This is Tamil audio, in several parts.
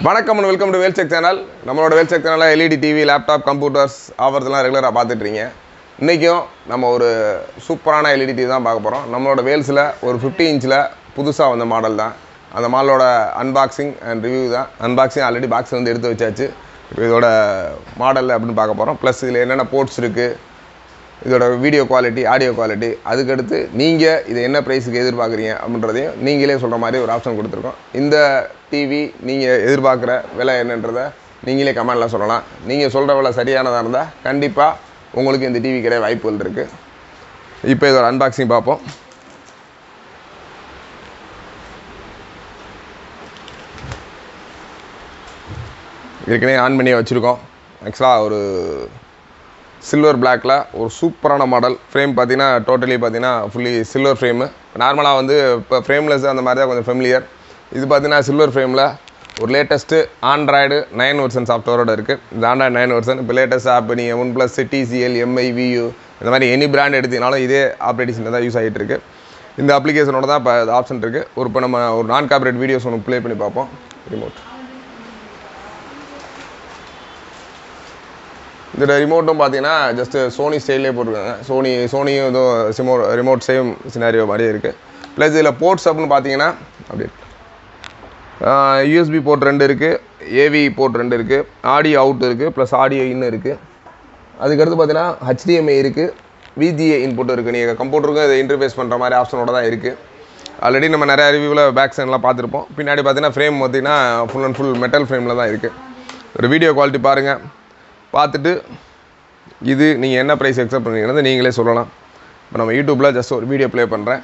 வணக்கம் அண்ட் வெல்கம் டு வேல்செக் சேனல் நம்மளோட வேல்செக் சேனலில் எல்இடி டிவி லேப்டாப் கம்ப்யூட்டர்ஸ் ஆஃபர்ஸ்லாம் ரெகுலராக பார்த்துட்ருங்க இன்றைக்கும் நம்ம ஒரு சூப்பரான எல்இடி டிவி தான் பார்க்க போகிறோம் நம்மளோட வேல்ஸில் ஒரு ஃபிஃப்டி இன்ச்சில் புதுசாக வந்த மாடல் தான் அந்த மாடலோட அன்பாக்சிங் அண்ட் ரிவ்யூ தான் அன்பாக்சிங் ஆல்ரெடி பாக்ஸ் வந்து எடுத்து வச்சாச்சு இப்போ இதோட மாடல் அப்படின்னு பார்க்க போகிறோம் ப்ளஸ் இதில் என்னென்ன போர்ட்ஸ் இருக்குது இதோட வீடியோ குவாலிட்டி ஆடியோ குவாலிட்டி அதுக்கடுத்து நீங்கள் இதை என்ன ப்ரைஸுக்கு எதிர்பார்க்குறீங்க அப்படின்றதையும் நீங்களே சொல்கிற மாதிரி ஒரு ஆப்ஷன் கொடுத்துருக்கோம் இந்த டிவி நீங்கள் எதிர்பார்க்குற விலை என்னன்றதை நீங்களே கமெண்டில் சொல்லலாம் நீங்கள் சொல்கிற விலை சரியானதாக இருந்தால் கண்டிப்பாக உங்களுக்கு இந்த டிவி கிடையாது வாய்ப்புகள் இருக்குது இப்போ இதோட அன்பாக்சிங் பார்ப்போம் ஏற்கனவே ஆன் பண்ணி வச்சுருக்கோம் ஆக்சுவலாக ஒரு சில்வர் பிளாக்ல ஒரு சூப்பரான மாடல் ஃப்ரேம் பார்த்தீங்கன்னா டோட்டலி பார்த்தீங்கன்னா ஃபுல்லி சில்வர் ஃப்ரேமு நார்மலாக வந்து இப்போ ஃப்ரேம்லெஸ் அந்த மாதிரி தான் கொஞ்சம் ஃபெமிலியர் இது பார்த்தீங்கன்னா சில்வர் ஃப்ரேமில் ஒரு லேட்டஸ்ட்டு ஆண்ட்ராய்டு நைன் வெர்சன் சாஃப்ட்வேரோட இருக்குது இந்த ஆண்ட்ராய்டு நைன் வெர்சன் இப்போ லேட்டஸ்ட் ஆப் நீங்கள் OnePlus TCL MI view இந்த மாதிரி எனி பிராண்ட் எடுத்தீங்கனாலும் இதே ஆப்ரேட்டிங் தான் யூஸ் ஆகிட்டு இருக்கு இந்த அப்ளிகேஷனோட தான் இப்போ ஆப்ஷன் இருக்குது ஒரு இப்போ நம்ம ஒரு நான் காப்பரேட் வீடியோஸ் ஒன்று ப்ளே பண்ணி பார்ப்போம் ரிமோட் இந்த ரிமோட்டும் பார்த்தீங்கன்னா ஜஸ்ட்டு சோனி ஸ்டைல்லே போட்டிருக்காங்க சோனி சோனியும் இதுவும் சிமோ ரிமோட் சேம் சினாரியோ மாதிரியே இருக்குது ப்ளஸ் இதில் போர்ட்ஸ் அப்படின்னு பார்த்தீங்கன்னா அப்படி யூஎஸ்பி போர்ட் ரெண்டு இருக்குது ஏவி போர்ட் ரெண்டு இருக்குது ஆடியோ அவுட் இருக்குது ப்ளஸ் ஆடியோ இன் இருக்குது அதுக்கடுத்து பார்த்தீங்கன்னா ஹெச்டிஎம்ஐ இருக்குது விஜிஏ இன்புட் இருக்குது நீங்கள் கம்ப்யூட்டருக்கும் இதை இன்டர்ஃபேஸ் பண்ணுற மாதிரி ஆப்ஷனோட தான் இருக்குது ஆல்ரெடி நம்ம நிறைய ரிவ்யூவில் பேக் சைட்லாம் பார்த்துருப்போம் பின்னாடி பார்த்தீங்கன்னா ஃப்ரேம் பார்த்தீங்கன்னா ஃபுல் அண்ட் ஃபுல் மெட்டல் ஃப்ரேமில் தான் இருக்குது ஒரு வீடியோ குவாலிட்டி பாருங்கள் பார்த்துட்டு இது நீங்கள் என்ன ப்ரைஸ் எக்ஸப்ட் பண்ணுறீங்கன்னு நீங்களே சொல்லலாம் இப்போ நம்ம யூடியூப்பில் ஜஸ்ட் ஒரு வீடியோ ப்ளே பண்ணுறேன்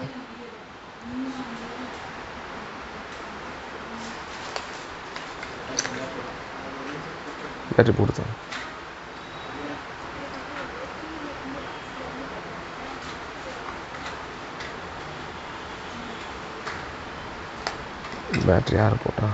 பேட்டரி கொடுத்தேன் பேட்டரி யார் போட்டா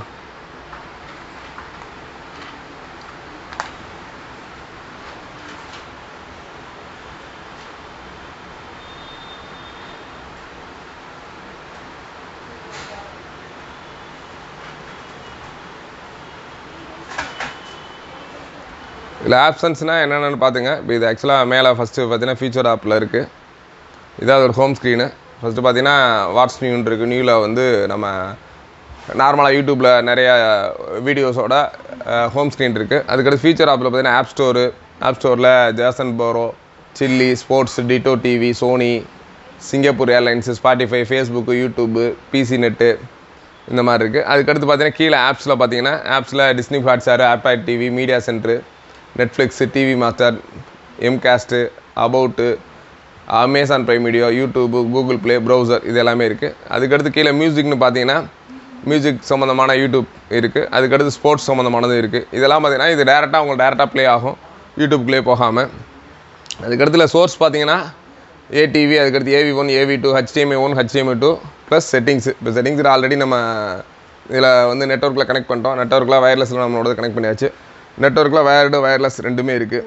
இதில் ஆப்ஷன்ஸ்னால் என்னென்னு பார்த்துங்க இப்போ இது ஆக்சுவலாக மேலே ஃபஸ்ட்டு பார்த்தீங்கன்னா ஃபியூச்சர் ஆப்பில் இருக்குது இதான் ஒரு ஹோம் ஸ்க்ரீனு ஃபஸ்ட்டு பார்த்தீங்கன்னா வாட்ஸ் நியூன்னு இருக்குது நியூவில் வந்து நம்ம நார்மலாக யூடியூப்பில் நிறைய வீடியோஸோட ஹோம் ஸ்க்ரீன் இருக்குது அதுக்கடுத்து ஃபியூச்சர் ஆப்பில் பார்த்தீங்கன்னா ஆப் ஸ்டோரு ஆப் ஸ்டோரில் ஜேசன் போரோ chilli sports ditto TV Sony Singapore airlines Spotify Facebook YouTube PC net இந்த மாதிரி இருக்குது அதுக்கடுத்து பார்த்தீங்கன்னா கீழே ஆப்ஸில் பார்த்தீங்கன்னா ஆப்ஸில் டிஸ்னி ஹாட்ஸ்டார் ஆப்பாட் TV media centre Netflix TV master எம்காஸ்ட்டு about Amazon prime video YouTube Google play browser இது எல்லாமே இருக்குது அதுக்கடுத்து கீழே மியூசிக்னு பார்த்தீங்கன்னா மியூசிக் சம்மந்தமான யூடியூப் இருக்குது அதுக்கடுத்து ஸ்போர்ட்ஸ் சம்மந்தமானது இருக்குது இதெல்லாம் பார்த்தீங்கன்னா இது டேரெக்டாக உங்களுக்கு டேரெக்டாக ப்ளே ஆகும் யூடியூப்குள்ளே போகாமல் அதுக்கடுத்துல சோர்ஸ் பார்த்தீங்கன்னா ஏடிவி அதுக்கடுத்து AV one AV two HDMI one HDMI two plus settings இப்போ செட்டிங்ஸ் ஆல்ரெடி நம்ம இதில் வந்து நெட்ஒர்க்கில் கனெக்ட் பண்ணிட்டோம் நெட்ஒர்க்கில் வயர்லெஸில் நம்மளோட கனெக்ட் பண்ணியாச்சு நெட்ஒர்க்கில் வயர்டு வயர்லெஸ் ரெண்டுமே இருக்குது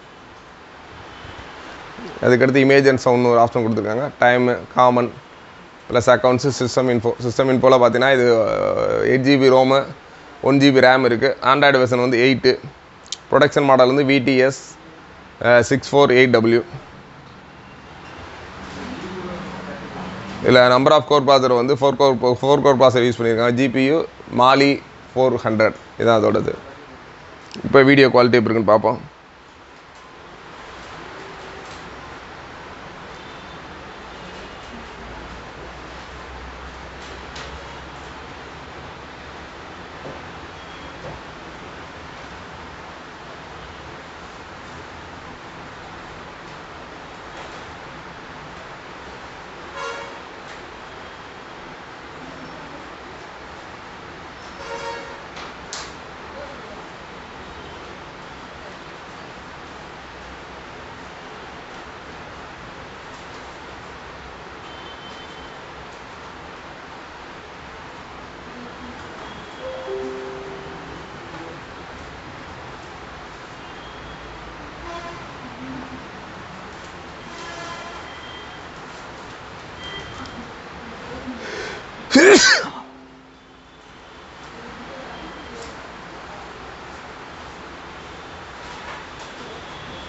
அதுக்கடுத்து இமேஜ் அண்ட் சவுண்ட் ஒரு ஆப்ஷன் கொடுத்துருக்காங்க time common plus accounts system info system இன்ஃபோவில் பார்த்தீங்கன்னா இது eight GB ROM one GB RAM இருக்குது ஆண்ட்ராய்டு வெர்ஷன் வந்து எயிட்டு ப்ரொடக்ஷன் மாடல் வந்து VTS six four eight W இதில் நம்பர் ஆஃப் கோர் ப்ராசர் வந்து four core four core processor use பண்ணியிருக்காங்க ஜிபியு மாலி ஃபோர் ஹண்ட்ரட் இதான் அதோடது இப்போ வீடியோ குவாலிட்டி எப்படி இருக்குன்னு பார்ப்போம்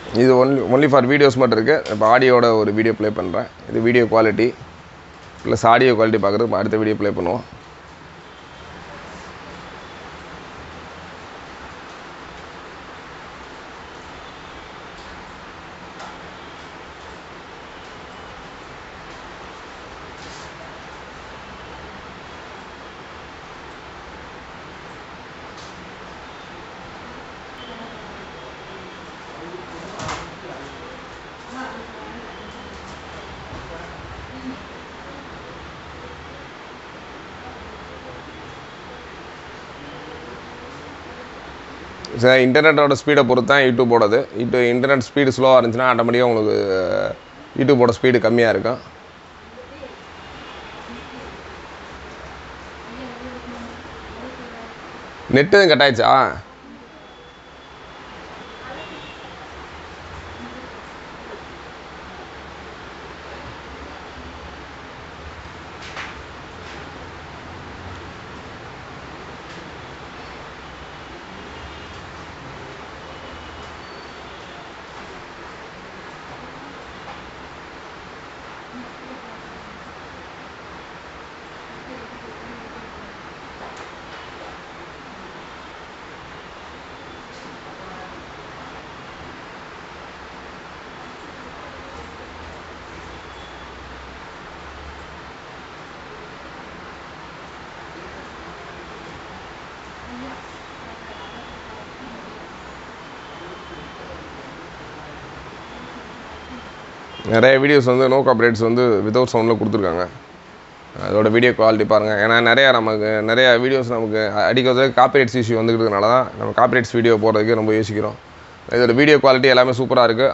இது ஒன்லி ஒன்லி ஃபார் வீடியோஸ் மட்டும் இருக்குது இப்போ ஆடியோட ஒரு வீடியோ ப்ளே பண்ணுறேன் இது video quality plus audio quality பார்க்குறதுக்கு அடுத்த வீடியோ ப்ளே பண்ணுவோம் சார் இன்டர்நெட்டோட ஸ்பீடை பொறுத்து தான் யூடியூபோடது இப்போ இன்டர்நெட் ஸ்பீடு ஸ்லோவாக இருந்துச்சுன்னா ஆட்டோமேட்டிக்காக உங்களுக்கு யூடியூபோட ஸ்பீடு கம்மியாக இருக்கும் நெட்டு கட் ஆயிடுச்சா நிறைய வீடியோஸ் வந்து நோ காப்பரேட்ஸ் வந்து வித்தவுட் சவுண்டில் கொடுத்துருக்காங்க அதோட வீடியோ குவாலிட்டி பாருங்கள் ஏன்னா நிறைய நமக்கு நிறைய வீடியோஸ் நமக்கு அடிக்கிறது காப்பிரைட்ஸ் இஷ்யூ வந்துக்கிறதுனால தான் நம்ம காப்பிரைட்ஸ் வீடியோ போடுறதுக்கு ரொம்ப யோசிக்கிறோம் இதோட வீடியோ குவாலிட்டி எல்லாமே சூப்பராக இருக்குது